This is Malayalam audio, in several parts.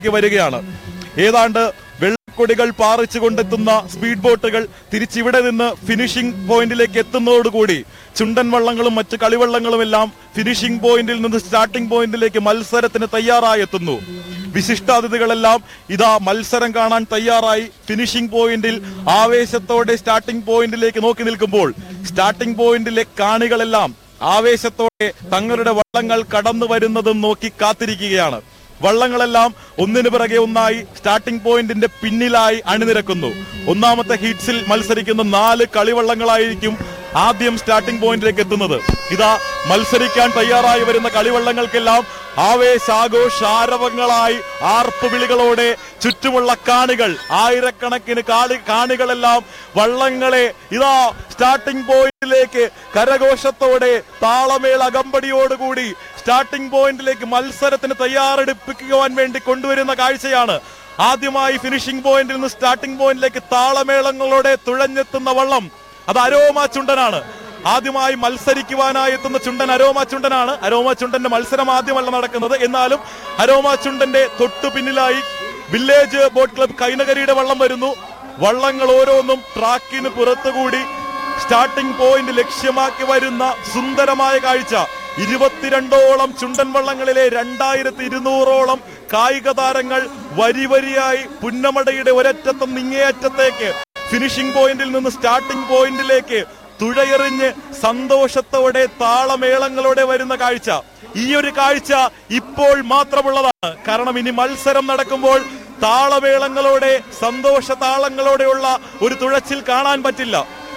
വരികയാണ് ഏതാണ്ട് വെള്ളക്കൊടികൾ പാറിച്ചു കൊണ്ടെത്തുന്ന സ്പീഡ് ബോട്ടുകൾ തിരിച്ചിവിടെ നിന്ന് ഫിനിഷിംഗ് പോയിന്റിലേക്ക് എത്തുന്നതോടുകൂടി ചുണ്ടൻ വള്ളങ്ങളും മറ്റ് കളിവള്ളങ്ങളും എല്ലാം ഫിനിഷിംഗ് പോയിന്റിൽ നിന്ന് സ്റ്റാർട്ടിംഗ് പോയിന്റിലേക്ക് മത്സരത്തിന് തയ്യാറായി എത്തുന്നു വിശിഷ്ടാതിഥികളെല്ലാം ഇതാ മത്സരം കാണാൻ തയ്യാറായി ഫിനിഷിംഗ് പോയിന്റിൽ ആവേശത്തോടെ സ്റ്റാർട്ടിംഗ് പോയിന്റിലേക്ക് നോക്കി നിൽക്കുമ്പോൾ സ്റ്റാർട്ടിംഗ് പോയിന്റിലെ കാണികളെല്ലാം ആവേശത്തോടെ തങ്ങളുടെ വള്ളങ്ങൾ കടന്നു വരുന്നതും നോക്കി കാത്തിരിക്കുകയാണ് വള്ളങ്ങളെല്ലാം ഒന്നിനു പിറകെ ഒന്നായി സ്റ്റാർട്ടിംഗ് പോയിന്റിന്റെ പിന്നിലായി അണിനിരക്കുന്നു ഒന്നാമത്തെ ഹീറ്റ്സിൽ മത്സരിക്കുന്ന നാല് കളിവള്ളങ്ങളായിരിക്കും ആദ്യം സ്റ്റാർട്ടിംഗ് പോയിന്റിലേക്ക് എത്തുന്നത് ഇതാ മത്സരിക്കാൻ തയ്യാറായി വരുന്ന കളിവള്ളങ്ങൾക്കെല്ലാം ആവേശാഘോഷാരവങ്ങളായി ആർപ്പ് വിളികളോടെ ചുറ്റുമുള്ള കാണികൾ ആയിരക്കണക്കിന് കാളി കാണികളെല്ലാം വള്ളങ്ങളെ ഇതാ സ്റ്റാർട്ടിംഗ് പോയിന്റിലേക്ക് കരഘോഷത്തോടെ താളമേള അകമ്പടിയോടുകൂടി സ്റ്റാർട്ടിംഗ് പോയിന്റിലേക്ക് മത്സരത്തിന് തയ്യാറെടുപ്പിക്കുവാൻ വേണ്ടി കൊണ്ടുവരുന്ന കാഴ്ചയാണ് ആദ്യമായി ഫിനിഷിംഗ് പോയിന്റിൽ നിന്ന് സ്റ്റാർട്ടിംഗ് പോയിന്റിലേക്ക് താളമേളങ്ങളോടെ തുഴഞ്ഞെത്തുന്ന വള്ളം അത് അരോമ ചുണ്ടനാണ് ആദ്യമായി മത്സരിക്കുവാനായി എത്തുന്ന ചുണ്ടൻ അരോമ ചുണ്ടനാണ് അരോമ ചുണ്ടന്റെ മത്സരം ആദ്യമല്ല നടക്കുന്നത് എന്നാലും അരോമ ചുണ്ടന്റെ തൊട്ടു പിന്നിലായി വില്ലേജ് ബോട്ട് ക്ലബ് കൈനകരിയുടെ വള്ളം വരുന്നു വള്ളങ്ങൾ ഓരോന്നും ട്രാക്കിന് പുറത്തുകൂടി സ്റ്റാർട്ടിംഗ് പോയിന്റ് ലക്ഷ്യമാക്കി വരുന്ന സുന്ദരമായ കാഴ്ച ഇരുപത്തിരണ്ടോളം ചുണ്ടൻ വള്ളങ്ങളിലെ രണ്ടായിരത്തി ഇരുന്നൂറോളം കായിക താരങ്ങൾ വരി വരിയായി പുന്നമടയുടെ ഒരറ്റത്തും നിങ്ങേയറ്റത്തേക്ക് ഫിനിഷിംഗ് പോയിന്റിൽ നിന്ന് സ്റ്റാർട്ടിംഗ് പോയിന്റിലേക്ക് തുഴയെറിഞ്ഞ് സന്തോഷത്തോടെ താളമേളങ്ങളോടെ വരുന്ന കാഴ്ച ഈ ഒരു കാഴ്ച ഇപ്പോൾ മാത്രമുള്ളതാണ് കാരണം ഇനി മത്സരം നടക്കുമ്പോൾ താളമേളങ്ങളോടെ സന്തോഷ താളങ്ങളോടെയുള്ള ഒരു തുഴച്ചിൽ കാണാൻ പറ്റില്ല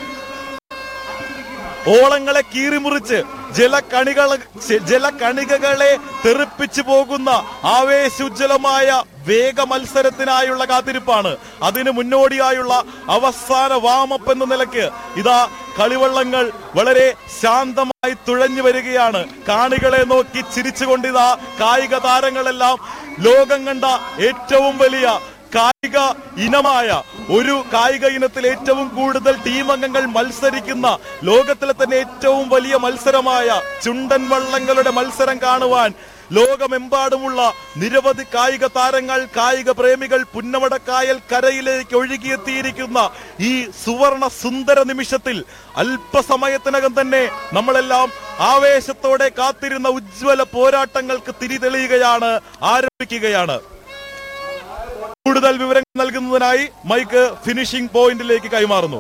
ഓളങ്ങളെ കീറിമുറിച്ച് ജലക്കണികൾ ജലക്കണികകളെ തെറിപ്പിച്ചു പോകുന്ന ആവേശോജ്വലമായ വേഗ മത്സരത്തിനായുള്ള കാത്തിരിപ്പാണ് അതിന് മുന്നോടിയായുള്ള അവസാന വാമപ്പ് എന്ന നിലയ്ക്ക് ഇതാ കളിവള്ളങ്ങൾ വളരെ ശാന്തമായി തുഴഞ്ഞു വരികയാണ് കാണികളെ നോക്കി ചിരിച്ചുകൊണ്ട് ഇതാ കായിക താരങ്ങളെല്ലാം ലോകം കണ്ട ഏറ്റവും വലിയ കായിക ഇനമായ ഒരു കായിക ഇനത്തിൽ ഏറ്റവും കൂടുതൽ ടീം അംഗങ്ങൾ മത്സരിക്കുന്ന ലോകത്തിലെ തന്നെ ഏറ്റവും വലിയ മത്സരമായ ചുണ്ടൻ വള്ളങ്ങളുടെ മത്സരം കാണുവാൻ ലോകമെമ്പാടുമുള്ള നിരവധി കായിക താരങ്ങൾ കായിക പ്രേമികൾ പുന്നമടക്കായൽ കരയിലേക്ക് ഒഴുകിയെത്തിയിരിക്കുന്ന ഈ സുവർണ സുന്ദര നിമിഷത്തിൽ അല്പസമയത്തിനകം തന്നെ നമ്മളെല്ലാം ആവേശത്തോടെ കാത്തിരുന്ന ഉജ്ജ്വല പോരാട്ടങ്ങൾക്ക് തിരിതെളിയുകയാണ് ആരംഭിക്കുകയാണ് കൂടുതൽ വിവരങ്ങൾ നൽകുന്നതിനായി മൈക്ക് ഫിനിഷിംഗ് പോയിന്റിലേക്ക് കൈമാറുന്നു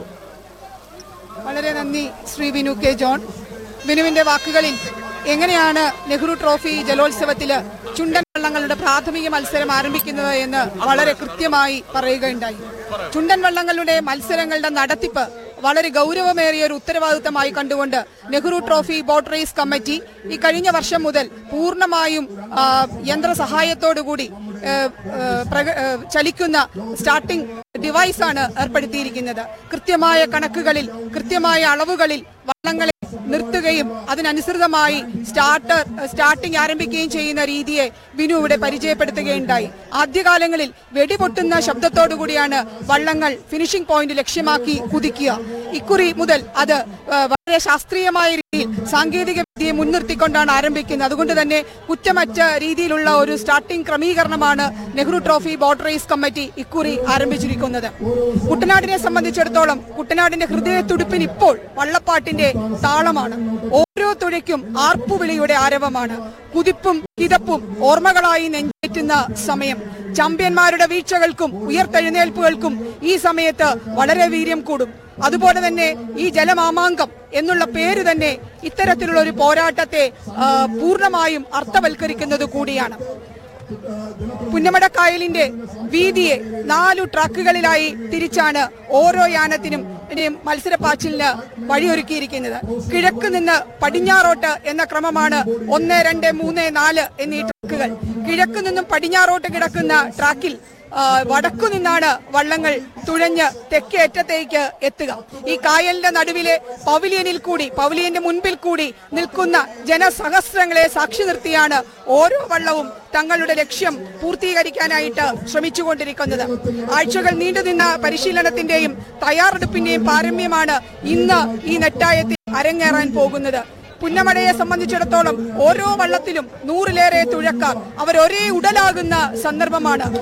വളരെ നന്ദി ശ്രീ ബിനു കെ ജോൺ ബിനുവിന്റെ വാക്കുകളിൽ എങ്ങനെയാണ് നെഹ്റു ട്രോഫി ജലോത്സവത്തില് ചുണ്ടൻ വള്ളങ്ങളുടെ പ്രാഥമിക മത്സരം ആരംഭിക്കുന്നത് എന്ന് വളരെ കൃത്യമായി പറയുകയുണ്ടായി ചുണ്ടൻ വള്ളങ്ങളുടെ മത്സരങ്ങളുടെ നടത്തിപ്പ് വളരെ ഗൗരവമേറിയ ഒരു ഉത്തരവാദിത്തമായി കണ്ടുകൊണ്ട് Nehru trophy boat race committee ഈ കഴിഞ്ഞ വർഷം മുതൽ പൂർണ്ണമായും ആ, യന്ത്ര സഹായത്തോടുകൂടി ഏ, ഏ, പ്രക- ഏ, ചലിക്കുന്ന സ്റ്റാർട്ടിംഗ് ഡിവൈസ് ആണ് ഏർപ്പെടുത്തിയിരിക്കുന്നത് കൃത്യമായ കണക്കുകളിൽ കൃത്യമായ അളവുകളിൽ വള്ളങ്ങളെ നിർത്തുകയും അതിനനുസൃതമായി സ്റ്റാർട്ടർ സ്റ്റാർട്ടിംഗ് ആരംഭിക്കുകയും ചെയ്യുന്ന രീതിയെ ബിനു ഇവിടെ പരിചയപ്പെടുത്തുകയുണ്ടായി ആദ്യകാലങ്ങളിൽ വെടിപൊട്ടുന്ന ശബ്ദത്തോടു കൂടിയാണ് വള്ളങ്ങൾ ഫിനിഷിംഗ് പോയിന്റ് ലക്ഷ്യമാക്കി കുതിക്കുക ഇക്കുറി മുതൽ അത് ആ, വളരെ ശാസ്ത്രീയമായ രീതിയിൽ സാങ്കേതിക വിദ്യയെ മുൻനിർത്തിക്കൊണ്ടാണ് ആരംഭിക്കുന്നത് അതുകൊണ്ട് തന്നെ കുറ്റമറ്റ രീതിയിലുള്ള ഒരു സ്റ്റാർട്ടിംഗ് ക്രമീകരണമാണ് Nehru trophy boat race committee ഇക്കുറി ആരംഭിച്ചിരിക്കുന്നത് കുട്ടനാടിനെ സംബന്ധിച്ചിടത്തോളം കുട്ടനാടിന്റെ ഹൃദയത്തുടിപ്പിന് ഇപ്പോൾ വള്ളപ്പാട്ടിന്റെ താളമാണ് ഓരോ തുഴയ്ക്കും ആർപ്പുവിളിയുടെ ആരവമാണ് കുതിപ്പും കിതപ്പും ഓർമ്മകളായി നെഞ്ചേറ്റുന്ന സമയം ചാമ്പ്യന്മാരുടെ വീഴ്ചകൾക്കും ഉയർത്തെഴുന്നേൽപ്പുകൾക്കും ഈ സമയത്ത് വളരെ വീര്യം കൂടും അതുപോലെ തന്നെ ഈ ജലമാമാങ്കം എന്നുള്ള പേര് തന്നെ ഇത്തരത്തിലുള്ള ഒരു പോരാട്ടത്തെ ആ, പൂർണ്ണമായും അർത്ഥവൽക്കരിക്കുന്നത് കൂടിയാണ് പുന്നമടക്കായലിന്റെ വീതിയെ നാലു ട്രക്കുകളിലായി തിരിച്ചാണ് ഓരോ യാനത്തിനും ഇനിയും മത്സരപ്പാച്ചിലിന് വഴിയൊരുക്കിയിരിക്കുന്നത് കിഴക്ക് നിന്ന് പടിഞ്ഞാറോട്ട് എന്ന ക്രമമാണ് ഒന്ന് രണ്ട് മൂന്ന് നാല് എന്നീ ട്രക്കുകൾ കിഴക്ക് നിന്നും പടിഞ്ഞാറോട്ട് കിടക്കുന്ന ട്രാക്കിൽ ആ, വടക്കു നിന്നാണ് വള്ളങ്ങൾ തുഴഞ്ഞ് തെക്കേ അറ്റത്തേക്ക് എത്തുക ഈ കായലിന്റെ നടുവിലെ പവലിയനിൽ കൂടി പവലിയന്റെ മുൻപിൽ കൂടി നിൽക്കുന്ന ജനസഹസ്രങ്ങളെ സാക്ഷി നിർത്തിയാണ് ഓരോ വള്ളവും തങ്ങളുടെ ലക്ഷ്യം പൂർത്തീകരിക്കാനായിട്ട് ശ്രമിച്ചുകൊണ്ടിരിക്കുന്നത് ആഴ്ചകൾ നീണ്ടുനിന്ന പരിശീലനത്തിന്റെയും തയ്യാറെടുപ്പിന്റെയും പാരമ്യമാണ് ഇന്ന് ഈ നെട്ടായത്തിൽ അരങ്ങേറാൻ പോകുന്നത് പുന്നമടയെ സംബന്ധിച്ചിടത്തോളം ഓരോ വള്ളത്തിലും നൂറിലേറെ തുഴക്കാർ അവർ ഒരേ ഉടലാകുന്ന സന്ദർഭമാണ്